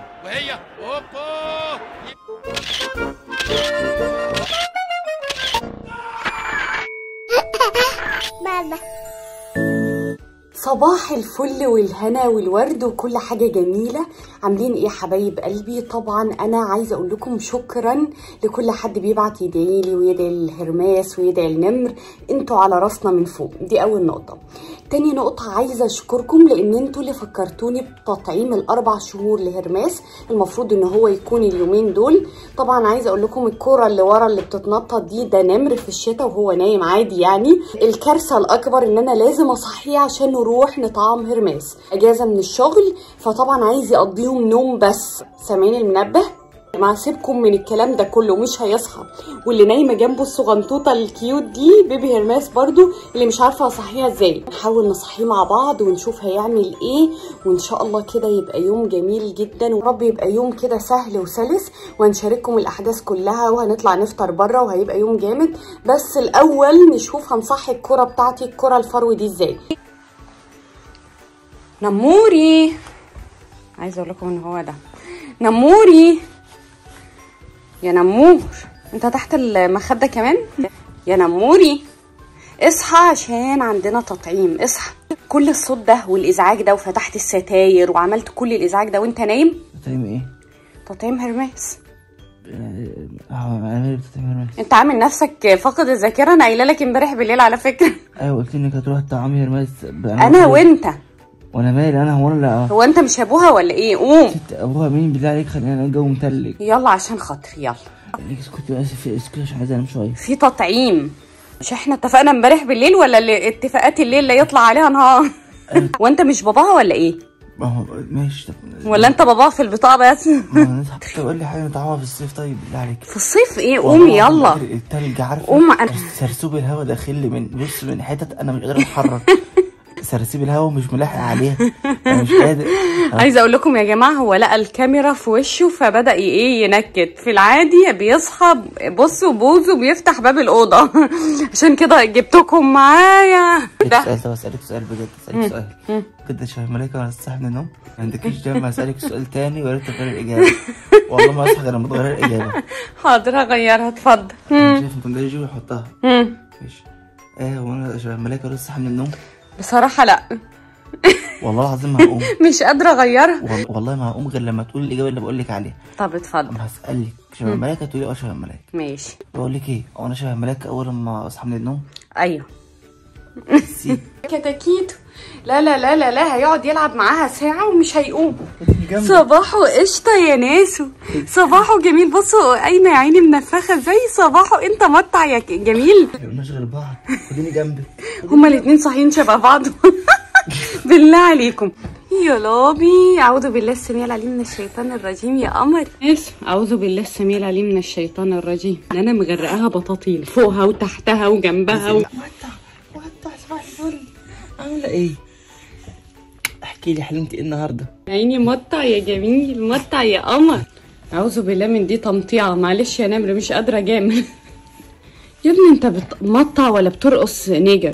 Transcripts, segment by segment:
وهي اوبا بابا صباح الفل والهنا والورد وكل حاجة جميلة عاملين ايه يا حبايب قلبي طبعا انا عايزة اقول لكم شكرا لكل حد بيبعت يدعي لي ويدعي الهرماس ويدعي النمر انتوا على راسنا من فوق دي اول نقطة تاني نقطة عايزة اشكركم لان انتوا اللي فكرتوني بتطعيم الاربع شهور لهرماس المفروض ان هو يكون اليومين دول طبعا عايزة اقول لكم الكرة اللي ورا اللي بتتنطط دي ده نمر في الشتاء وهو نايم عادي يعني الكارثة الاكبر ان انا لازم اصحيه عشان نروح نطعم هرماس اجازة من الشغل فطبعا عايز يقضيهم نوم بس سامعين المنبه ما سيبكم من الكلام ده كله مش هيصحى واللي نايمه جنبه الصغنطوطه الكيوت دي بيبي هرماس برضو اللي مش عارفه اصحيها ازاي نحاول نصحيه مع بعض ونشوف هيعمل ايه وان شاء الله كده يبقى يوم جميل جدا ورب يبقى يوم كده سهل وسلس وهنشارككم الاحداث كلها وهنطلع نفطر بره وهيبقى يوم جامد بس الاول نشوف هنصحي الكره بتاعتي الكره الفرو دي ازاي نموري عايزه اقول لكم ان هو ده نموري يا نمور انت تحت المخده كمان يا نموري اصحى عشان عندنا تطعيم اصحى كل الصوت ده والازعاج ده وفتحت الستاير وعملت كل الازعاج ده وانت نايم بتعمل ايه؟ تطعيم هرمس اه انا مالي بتتعمل هرمس انت عامل نفسك فاقد الذاكره انا قايله لك امبارح بالليل على فكره ايوه قلت لي انك هتروح تطعمي هرمس انا وانت وانا مالي انا هو انا لا هو انت مش ابوها ولا ايه قوم ست ابوها مين بالله عليك خلينا انا الجو متلج يلا عشان خاطري يلا ليك اسكتي بس في اسكتي عشان عايز انام شويه في تطعيم مش احنا اتفقنا امبارح بالليل ولا اللي اتفاقات الليل لا يطلع عليها نهار وانت مش باباها ولا ايه ما هو ماشي طب ولا انت باباها في البطاقه بس ما هو نضحك طب قول لي حاجه نطعمها في الصيف طيب بالله عليك في الصيف ايه قوم والله يلا العظيم التلج عارفه قوم أنا- سرسوب الهواء داخل لي من بص من حتت انا مش قادر اتحرك سرسوب الهواء مش ملاحق عليها انا مش قادر عايزه اقول لكم يا جماعه هو لقى الكاميرا في وشه فبدا ي- ايه ينكت في العادي بيصحى بصوا بوزه بيفتح باب الاوضه عشان كده جبتكم معايا ده سؤال طب اسالك سؤال بجد اسالك سؤال كده شايف ملايكه وانا صاحي من النوم ما عندكيش دم اسالك سؤال تاني ولا تغير الاجابه والله ما اصحى غير لما تغير الاجابه حاضر هغيرها اتفضل انا شايف انت جاي ويحطها مم. ماشي ايه هو انا شبه ملايكه ولا صاحي من النوم بصراحه لا والله العظيم ما هقوم مش قادره اغيرها وال- والله ما هقوم غير لما تقولي الاجابه اللي بقول لك عليها طب اتفضل اما هسالك شبه ملايكه تقولي اه شبه ملايكه ماشي بقول لك ايه هو انا شبه ملايكه اول ما اصحى من النوم ايوه سي كتاكيتو لا لا لا لا لا هيقعد يلعب معاها ساعة ومش هيقوم صباحه قشطة يا ناسو صباحه جميل بصوا قايمة يا عيني منفخة زي صباحه انت مطع يا ك- جميل مش غير بعض خديني جنبك هما الاتنين صاحيين شبه بعض بالله عليكم يا لابي اعوذ بالله السميع العليم من الشيطان الرجيم يا قمر اسف اعوذ بالله السميع العليم من الشيطان الرجيم ده انا مغرقاها بطاطين فوقها وتحتها وجنبها و... ودع ودع صباح الفل عامله ايه احكي لي حلمتي ايه النهارده يا عيني مطع يا جميل مطع يا قمر اعوذ بالله من دي تمطيعه معلش يا نمر مش قادره اجامل يا ابني انت بتمطع ولا بترقص نيجر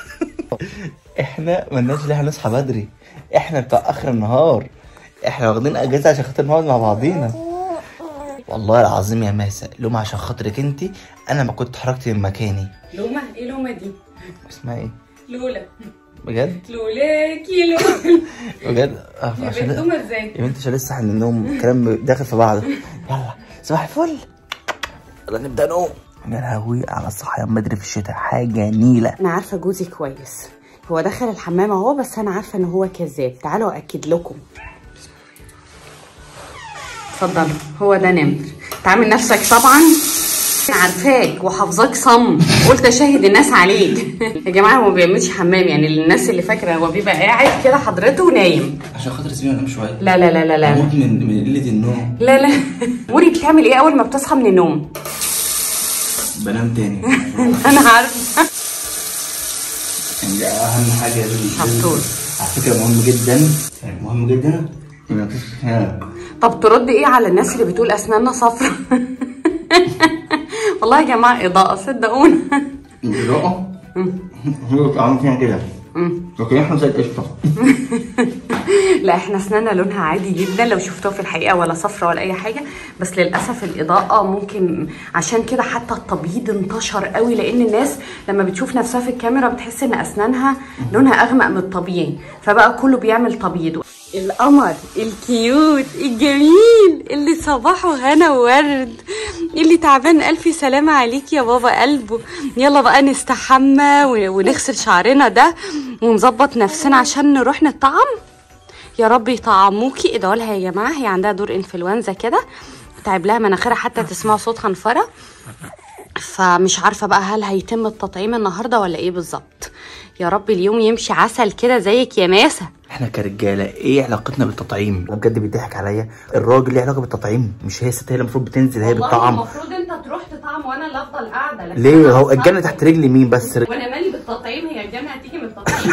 احنا ملناش ليه هنصحى بدري احنا بتوع اخر النهار احنا واخدين اجازه عشان خاطر نقعد مع بعضينا والله العظيم يا ماسة لوم عشان خاطرك انت انا ما كنت اتحركت من مكاني لومه ايه لومه دي اسمها ايه لولا بجد لولاكي لولا بجد آه، يا عشان بنت لومه ازاي يا بنت عشان لسه صاحي من النوم الكلام داخل في بعضه يلا صباح الفل يلا نبدا نقوم يا لهوي على الصحيان بدري في الشتاء حاجه نيله انا عارفه جوزي كويس هو دخل الحمام اهو بس انا عارفه ان هو كذاب تعالوا اكد لكم اتفضلوا هو ده نمر تعامل نفسك طبعا انا عارفاك وحافظاك صم قلت اشاهد الناس عليك يا جماعه هو ما بيعملش حمام يعني للناس اللي فاكره هو بيبقى قاعد كده حضرته ونايم عشان خاطر سيبني انام شويه لا لا لا لا لا اموت من من قله النوم لا لا موري بتعمل ايه اول ما بتصحى من النوم بنام تاني انا عارفه يعني ده اهم حاجه لازم شطور. على فكره مهم جدا يعني مهم جدا انك تصحى تنام. طب ترد ايه على الناس اللي بتقول اسناننا صفرا والله يا جماعه اضاءه صدقونا اضاءه هو عامل فيها كده لكن احنا زي القشطه لا احنا اسناننا لونها عادي جدا لو شفتوها في الحقيقه ولا صفرة ولا اي حاجه بس للاسف الاضاءه ممكن عشان كده حتى التبييض انتشر قوي لان الناس لما بتشوف نفسها في الكاميرا بتحس ان اسنانها لونها اغمق من الطبيعي فبقى كله بيعمل تبييض القمر الكيوت الجميل اللي صباحه هنا وورد اللي تعبان الف سلامه عليك يا بابا قلبه يلا بقى نستحمى و- ونغسل شعرنا ده ونظبط نفسنا عشان نروح نطعم يا رب يطعموكي ادعوا لها يا جماعه هي عندها دور انفلونزا كده تعب لها مناخيرها حتى تسمعوا صوت خنفره فمش عارفه بقى هل هيتم التطعيم النهارده ولا ايه بالظبط يا رب اليوم يمشي عسل كده زيك يا ماسه احنا كرجاله ايه علاقتنا بالتطعيم انا بجد بيضحك عليا الراجل ليه علاقه بالتطعيم مش هي الست هي اللي المفروض بتنزل هي بتطعم المفروض انت تروح تطعم وانا اللي افضل قاعده لكن ليه أنا هو أصلاً- الجنه تحت رجلي مين بس وانا مالي بالتطعيم هي الجنه هتيجي من التطعيم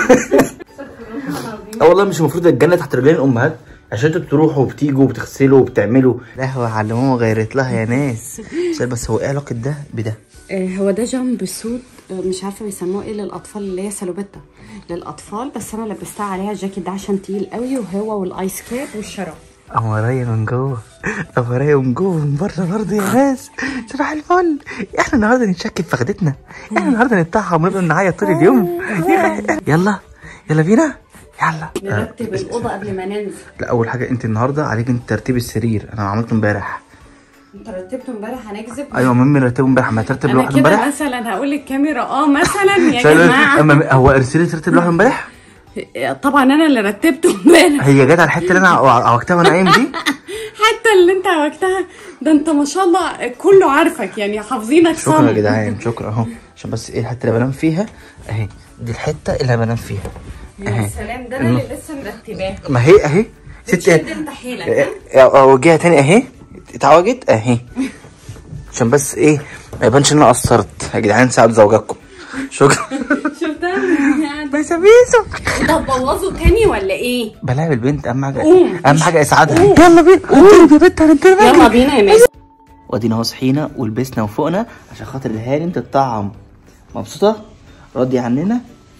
اه والله مش المفروض الجنه تحت رجلين الامهات عشان انتوا بتروحوا وبتيجوا وبتغسلوا وبتعملوا لا هو علموه غيرت لها يا ناس سؤال بس هو ايه علاقه ده بده آه، هو ده جامب سوت آه، مش عارفه بيسموه ايه للاطفال اللي هي سلوبيتا للاطفال بس انا لبستها عليها الجاكيت ده عشان تقيل قوي وهو والايس كاب والشراب قمرية من جوه قمرية من جوه من بره برضه يا ناس صباح الفل احنا النهارده نتشكل في فخدتنا احنا النهارده نتطعم ونفضل نعيط طول اليوم يلا يلا بينا يلا نرتب الاوضه قبل ما ننزل لا اول حاجه انت النهارده عليك انت ترتيب السرير انا عملته امبارح انت رتبته امبارح هنكذب ايوه مامي رتبه امبارح ما ترتب انا لوحده كده امبارح مثلا هقول للكاميرا اه مثلا يا شايل- جماعه أما هو ارسلي ترتب لوحده امبارح طبعا انا اللي رتبته امبارح هي جت على الحته اللي انا عوجتها وانا قايم دي حتى اللي انت عوجتها ده انت ما شاء الله كله عارفك يعني حافظينك شكرا يا صم جدعان شكرا اهو عشان بس ايه الحته اللي بنام فيها اهي دي الحته اللي انا بنام فيها يا اهي سلام ده انا اللي لسه مرتباه ما هي اهي ست بتشد انت حيلك ها؟ اوجهها تاني اهي اتعوجت اهي عشان بس ايه ما يبانش ان انا قصرت يا جدعان ساعدوا زوجاتكم شكرا شفتها بس بيسو ده تبوظه تاني ولا ايه؟ بلاعب البنت اهم حاجه قوم. اهم حاجه اسعادها يلا بينا هنضرب يا بنت هنضرب يلا بينا يا ماسك وادينا اهو صحينا ولبسنا وفوقنا عشان خاطر الهانم تتطعم مبسوطه راضيه عننا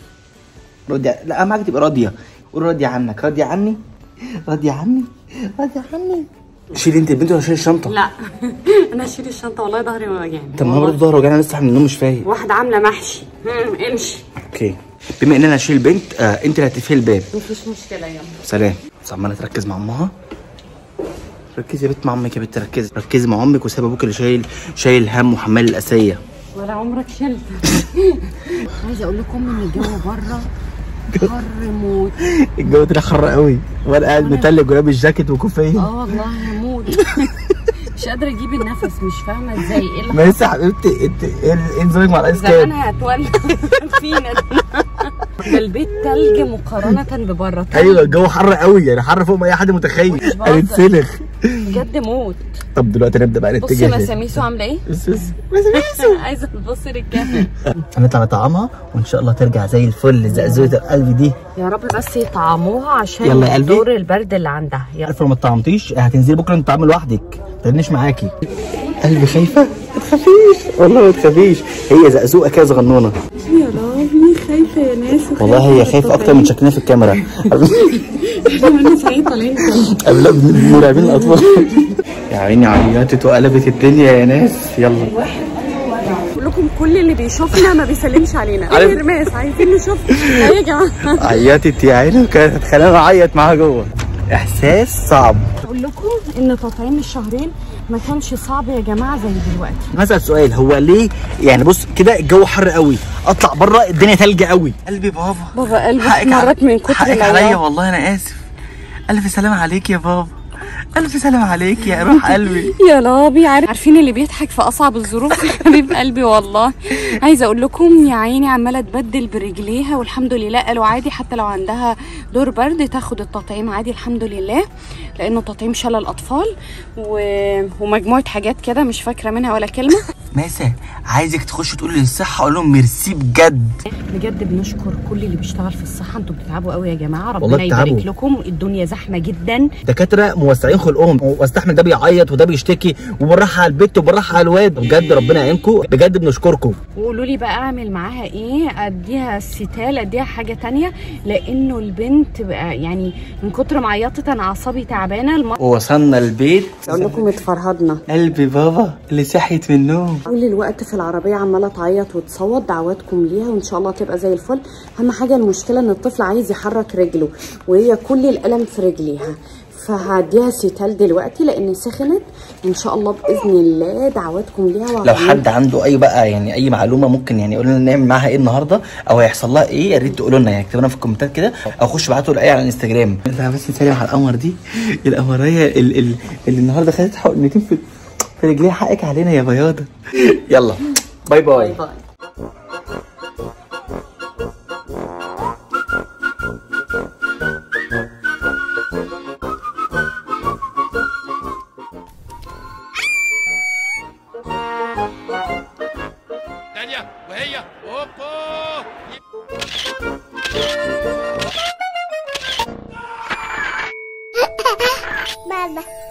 راضيه لا اهم حاجه تبقى راضيه قول راضيه عنك راضيه عني راضيه عني راضيه عني شيلي انت البنت ولا شيلي الشنطه لا انا اشيل الشنطه والله ظهري وجعني طب ما هو برضه ظهره وجعنا لسه صاحي من النوم مش فايق واحده عامله محشي مم، امشي اوكي بما ان انا هشيل البنت آه انت اللي هتقفلي الباب مفيش مشكله يلا سلام بس عماله تركز مع امها ركزي يا بنت مع امك يا بنت ركزي ركزي مع امك وسيب ابوك اللي شايل شايل هم وحمال الاسيه ولا عمرك شلت عايزه اقول لكم ان الجو بره حر موت الجو طلع حر قوي وانا قاعد متلج ولابس جاكيت وكوفيه اه والله هموت مش قادره اجيب النفس مش فاهمه ازاي ايه اللي ما لسه حبيبتي انت ايه ايه نظامك مع الايس كاب زمانها هتولع فينا ده البيت تلج مقارنه ببره تلج ايوه الجو حر قوي يعني حر فوق ما اي حد متخيل بهزر. هنتسلخ بجد موت طب دلوقتي نبدا بقى بصي نتجه مساميسو عامله ايه بس بس بس عايزه تبص للكاميرا هنطلع نطعمها وان شاء الله ترجع زي الفل زقزوزه القلب دي يا رب بس يطعموها عشان يلا يا قلبي. دور البرد اللي عندها يلا عارفه لو ما طعمتيش هتنزلي بكره انت تعمل لوحدك ما ترنيش معاكي قلبي خايفه ما تخافيش والله ما تخافيش هي زقزوقه كده صغنونه يا ربي خايفه يا ناس والله هي خايفه اكتر من شكلنا في الكاميرا انا سعيده طالعين قبل مرعبين الاطفال يا عيني عيطت وقلبت الدنيا يا ناس يلا بقول لكم كل اللي بيشوفنا ما بيسلمش علينا عارف- ايه رماس عايزين نشوف ايه يا جماعه عيطت يا عيني وكانت خلاني اعيط معاها جوه احساس صعب اقول لكم ان تطعيم الشهرين ما كانش صعب يا جماعه زي دلوقتي مثلا سؤال هو ليه يعني بص كده الجو حر قوي اطلع بره الدنيا تلج قوي قلبي بابا بابا قلبي حقك مرات من كتر حقك عليا العياط والله انا اسف الف سلام عليك يا بابا الف سلام عليك يا روح قلبي يا لابي عارف عارفين اللي بيضحك في اصعب الظروف حبيب قلبي والله عايزه اقول لكم يا عيني عماله تبدل برجليها والحمد لله قالوا عادي حتى لو عندها دور برد تاخد التطعيم عادي الحمد لله لانه تطعيم شلل الاطفال و... ومجموعه حاجات كده مش فاكره منها ولا كلمه ماسة عايزك تخش تقول للصحة اقول لهم ميرسي بجد بجد بنشكر كل اللي بيشتغل في الصحه انتوا بتتعبوا قوي يا جماعه ربنا والله يبارك بتتعبوا. لكم الدنيا زحمه جدا دكاتره موسعين خلقهم واستحمل ده بيعيط وده بيشتكي وبالراحه على البت وبالراحه على الواد بجد ربنا يعينكم بجد بنشكركم وقولوا لي بقى اعمل معاها ايه اديها ستال اديها حاجه تانية لانه البنت بقى يعني من كتر ما عيطت انا اعصابي تعبانه الم... ووصلنا البيت اقول لكم اتفرهدنا قلبي بابا اللي صحيت من النوم طول الوقت في العربيه عماله تعيط وتصوت دعواتكم ليها وان شاء الله تبقى زي الفل اهم حاجه المشكله ان الطفل عايز يحرك رجله وهي كل الالم في رجليها فهديها ستال دلوقتي لان سخنت ان شاء الله باذن الله دعواتكم ليها لو وهعمل- حد عنده اي بقى يعني اي معلومه ممكن يعني يقول لنا نعمل معاها ايه النهارده او هيحصل لها ايه يا ريت تقولوا لنا يعني اكتبوا لنا في الكومنتات كده او خشوا ابعتوا الايه على الانستجرام انت بس نسلم على القمر دي القمريه ال- ال- اللي النهارده خدت حقنتين في في رجليها حقك علينا يا بياضه يلا باي باي باي باي ثانية وهي اوبا Baba.